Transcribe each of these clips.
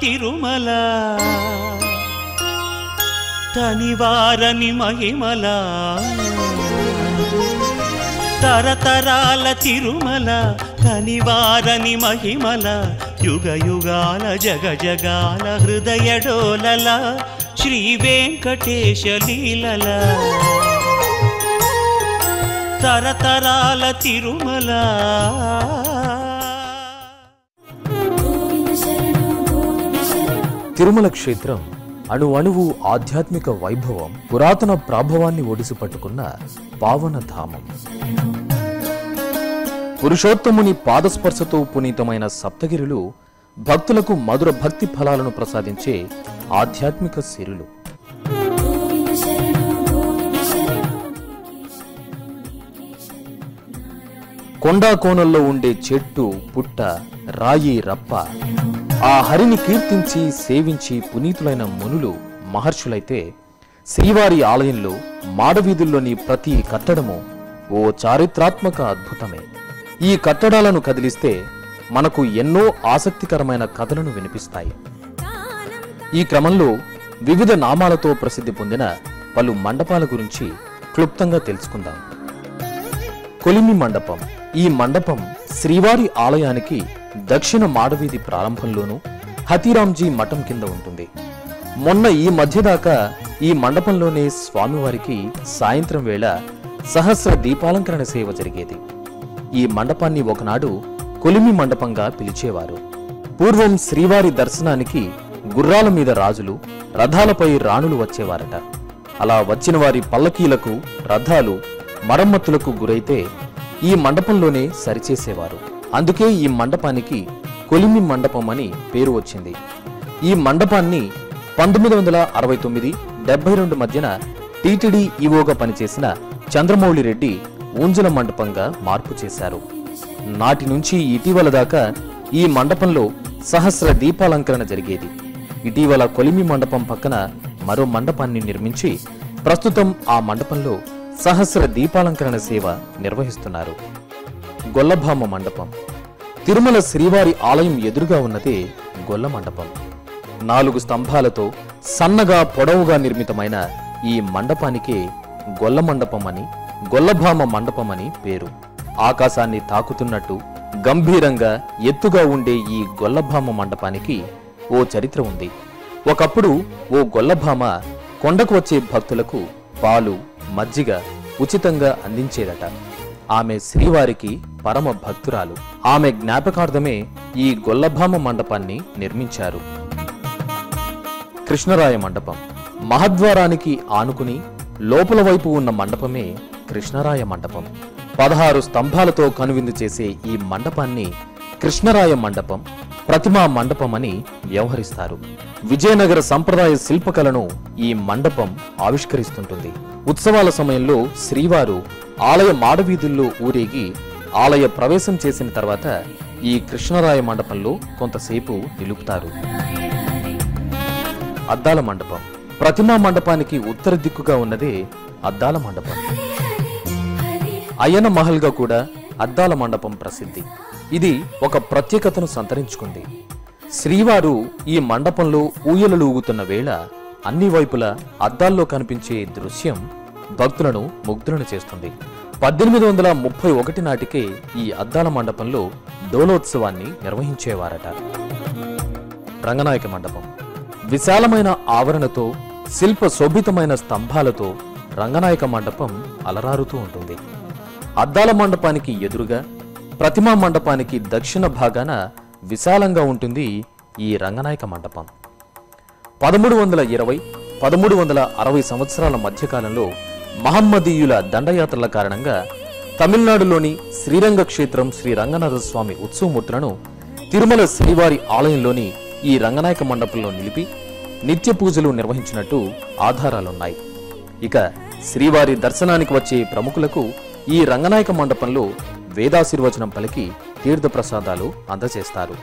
తిరుమల తనివారని మహిమల తరతరాల తిరుమల కనివారని మహిమల యుగ యుగాల జగ జగాల హృదయ డోలల శ్రీ వెంకటేశ లీలల తరతరాల తిరుమల తిరుమల క్షేత్రం అణు అణువు ఆధ్యాత్మిక వైభవం పురాతన ప్రాభవాన్ని ఒడిసి పట్టుకున్న పావన ధామం పురుషోత్తముని పాదస్పర్శతో పునీతమైన సప్తగిరులు భక్తులకు మధుర భక్తి ఫలాలను ప్రసాదించే ఆధ్యాత్మిక సిరులు కొండా కోణంలో ఉండే చెట్టు పుట్ట రాయి రప్ప ఆ హరిని కీర్తించి సేవించి పునీతులైన మునులు మహర్షులైతే శ్రీవారి ఆలయంలో మాడవీధుల్లోని ప్రతి కట్టడము ఓ చారిత్రాత్మక అద్భుతమే ఈ కట్టడాలను కదిలిస్తే మనకు ఎన్నో ఆసక్తికరమైన కథలను వినిపిస్తాయి ఈ క్రమంలో వివిధ నామాలతో ప్రసిద్ధి పొందిన పలు మండపాల గురించి క్లుప్తంగా తెలుసుకుందాం కొలిమి మండపం ఈ మండపం శ్రీవారి ఆలయానికి దక్షిణ మాడవీధి ప్రారంభంలోనూ హతీరాంజీ మఠం కింద ఉంటుంది మొన్న ఈ మధ్య దాకా ఈ మండపంలోనే స్వామివారికి సాయంత్రం వేళ సహస్ర దీపాలంకరణ సేవ జరిగేది ఈ మండపాన్ని ఒకనాడు కొలిమి మండపంగా పిలిచేవారు పూర్వం శ్రీవారి దర్శనానికి గుర్రాల మీద రాజులు రథాలపై రాణులు వచ్చేవారట అలా వచ్చిన వారి పల్లకీలకు రథాలు మరమ్మతులకు గురైతే ఈ మండపంలోనే సరిచేసేవారు అందుకే ఈ మండపానికి కొలిమి మండపం అని పేరు వచ్చింది ఈ మండపాన్ని పంతొమ్మిది వందల అరవై తొమ్మిది డెబ్బై రెండు మధ్యన టీటీడీ ఈవోగా పనిచేసిన చంద్రమౌళి రెడ్డి ఊంజల మండపంగా మార్పు చేశారు నాటి నుంచి ఇటీవల దాకా ఈ మండపంలో సహస్ర దీపాలంకరణ జరిగేది ఇటీవల కొలిమి మండపం పక్కన మరో మండపాన్ని నిర్మించి ప్రస్తుతం ఆ మండపంలో సహస్ర దీపాలంకరణ సేవ నిర్వహిస్తున్నారు గొల్లభామ మండపం తిరుమల శ్రీవారి ఆలయం ఎదురుగా ఉన్నదే గొల్ల మండపం నాలుగు స్తంభాలతో సన్నగా పొడవుగా నిర్మితమైన ఈ మండపానికే గొల్ల మండపం అని గొల్లభామ మండపం అని పేరు ఆకాశాన్ని తాకుతున్నట్టు గంభీరంగా ఎత్తుగా ఉండే ఈ గొల్లభామ మండపానికి ఓ చరిత్ర ఉంది ఒకప్పుడు ఓ గొల్లభామ కొండకు వచ్చే భక్తులకు పాలు మజ్జిగ ఉచితంగా అందించేదట ఆమె శ్రీవారికి పరమ భక్తురాలు ఆమె జ్ఞాపకార్థమే ఈ గొల్లభామ మండపాన్ని నిర్మించారు కృష్ణరాయ మండపం మహద్వారానికి ఆనుకుని లోపల వైపు ఉన్న మండపమే కృష్ణరాయ మండపం పదహారు స్తంభాలతో కనువిందు చేసే ఈ మండపాన్ని కృష్ణరాయ మండపం ప్రతిమా మండపం అని వ్యవహరిస్తారు విజయనగర సంప్రదాయ శిల్పకళను ఈ మండపం ఆవిష్కరిస్తుంటుంది ఉత్సవాల సమయంలో శ్రీవారు ఆలయ మాడవీధుల్లో ఊరేగి ఆలయ ప్రవేశం చేసిన తర్వాత ఈ కృష్ణరాయ మండపంలో కొంతసేపు నిలుపుతారు అద్దాల మండపం ప్రతిమా మండపానికి ఉత్తర దిక్కుగా ఉన్నదే అద్దాల మండపం అయ్యన మహల్గా కూడా అద్దాల మండపం ప్రసిద్ధి ఇది ఒక ప్రత్యేకతను సంతరించుకుంది శ్రీవారు ఈ మండపంలో ఊయలలు ఊగుతున్న వేళ అన్ని వైపులా అద్దాల్లో కనిపించే దృశ్యం భక్తులను ముగ్ధులను చేస్తుంది పద్దెనిమిది వందల ముప్పై ఒకటి నాటికే ఈ అద్దాల మండపంలో డోలోత్సవాన్ని నిర్వహించేవారట రంగనాయక మండపం విశాలమైన ఆవరణతో శిల్ప శోభితమైన స్తంభాలతో రంగనాయక మండపం అలరారుతూ ఉంటుంది అద్దాల మండపానికి ఎదురుగా ప్రతిమా మండపానికి దక్షిణ భాగాన విశాలంగా ఉంటుంది ఈ రంగనాయక మండపం పదమూడు వందల ఇరవై పదమూడు వందల అరవై సంవత్సరాల మధ్యకాలంలో మహమ్మదీయుల దండయాత్రల కారణంగా తమిళనాడులోని శ్రీరంగ క్షేత్రం శ్రీ రంగనాథ స్వామి ఉత్సవమూర్తులను తిరుమల శ్రీవారి ఆలయంలోని ఈ రంగనాయక మండపంలో నిలిపి నిత్య పూజలు నిర్వహించినట్టు ఆధారాలున్నాయి ఇక శ్రీవారి దర్శనానికి వచ్చే ప్రముఖులకు ఈ రంగనాయక మండపంలో వేదాశీర్వచనం పలికి తీర్థప్రసాదాలు అందజేస్తారు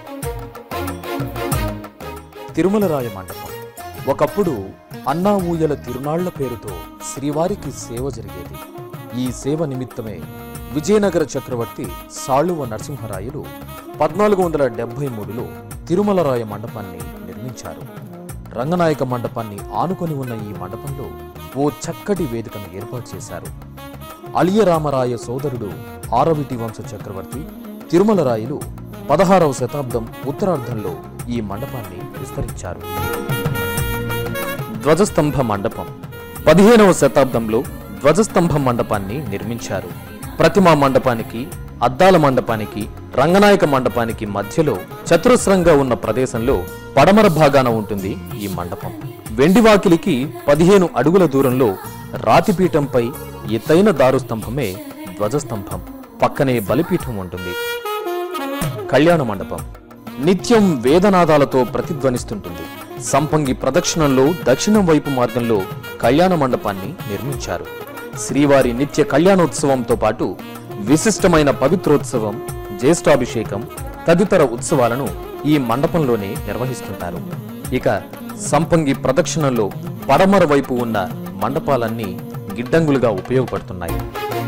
తిరుమలరాయ మండపం ఒకప్పుడు అన్నా ఊయల తిరునాళ్ల పేరుతో శ్రీవారికి సేవ జరిగేది ఈ సేవ నిమిత్తమే విజయనగర చక్రవర్తి సాళువ నరసింహరాయలు పద్నాలుగు వందల డెబ్బై మూడులో తిరుమలరాయ మండపాన్ని నిర్మించారు నిర్మించారు రంగనాయక మండపాన్ని ఆనుకొని ఉన్న ఈ మండపంలో ఓ చక్కటి వేదికను ఏర్పాటు చేశారు అలియరామరాయ సోదరుడు ఆరవిటి వంశ చక్రవర్తి తిరుమల రాయలు పదహారవ శతాబ్దం ఉత్తరార్ధంలో ఈ మండపాన్ని విస్తరించారు ధ్వజస్తంభ మండపం పదిహేనవ శతాబ్దంలో ధ్వజస్తంభ మండపాన్ని నిర్మించారు ప్రతిమా మండపానికి అద్దాల మండపానికి రంగనాయక మండపానికి మధ్యలో చతురస్రంగా ఉన్న ప్రదేశంలో పడమర భాగాన ఉంటుంది ఈ మండపం వెండివాకిలికి పదిహేను అడుగుల దూరంలో రాతిపీఠంపై ఎత్తైన దారుస్తంభమే ధ్వజస్తంభం పక్కనే బలిపీఠం ఉంటుంది కళ్యాణ మండపం నిత్యం వేదనాదాలతో ప్రతిధ్వనిస్తుంటుంది సంపంగి ప్రదక్షిణంలో దక్షిణం వైపు మార్గంలో కళ్యాణ మండపాన్ని నిర్మించారు శ్రీవారి నిత్య కళ్యాణోత్సవంతో పాటు విశిష్టమైన పవిత్రోత్సవం జ్యేష్ఠాభిషేకం తదితర ఉత్సవాలను ఈ మండపంలోనే నిర్వహిస్తుంటారు ఇక సంపంగి ప్రదక్షిణంలో పడమర వైపు ఉన్న మండపాలన్నీ గిడ్డంగులుగా ఉపయోగపడుతున్నాయి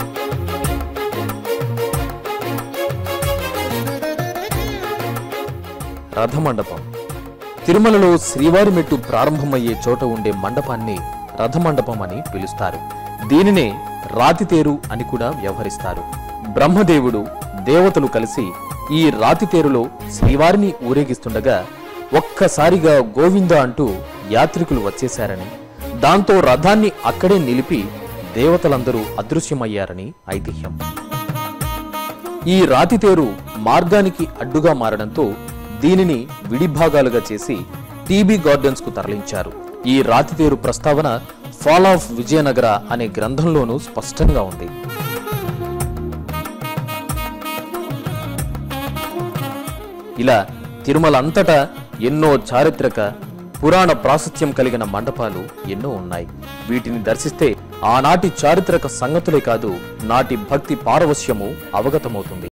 రథమండపం తిరుమలలో శ్రీవారి మెట్టు ప్రారంభమయ్యే చోట ఉండే మండపాన్ని రథమండపం అని పిలుస్తారు దీనినే రాతితేరు అని కూడా వ్యవహరిస్తారు బ్రహ్మదేవుడు దేవతలు కలిసి ఈ రాతితేరులో శ్రీవారిని ఊరేగిస్తుండగా ఒక్కసారిగా గోవింద అంటూ యాత్రికులు వచ్చేశారని దాంతో రథాన్ని అక్కడే నిలిపి దేవతలందరూ అదృశ్యమయ్యారని ఐతిహ్యం ఈ రాతితేరు మార్గానికి అడ్డుగా మారడంతో దీనిని విడిభాగాలుగా చేసి టీబీ గార్డెన్స్ కు తరలించారు ఈ రాతితేరు ప్రస్తావన ఫాల్ ఆఫ్ విజయనగర అనే గ్రంథంలోనూ స్పష్టంగా ఉంది ఇలా తిరుమల అంతటా ఎన్నో చారిత్రక పురాణ ప్రాశస్త్యం కలిగిన మండపాలు ఎన్నో ఉన్నాయి వీటిని దర్శిస్తే ఆనాటి చారిత్రక సంగతులే కాదు నాటి భక్తి పారవశ్యము అవగతమవుతుంది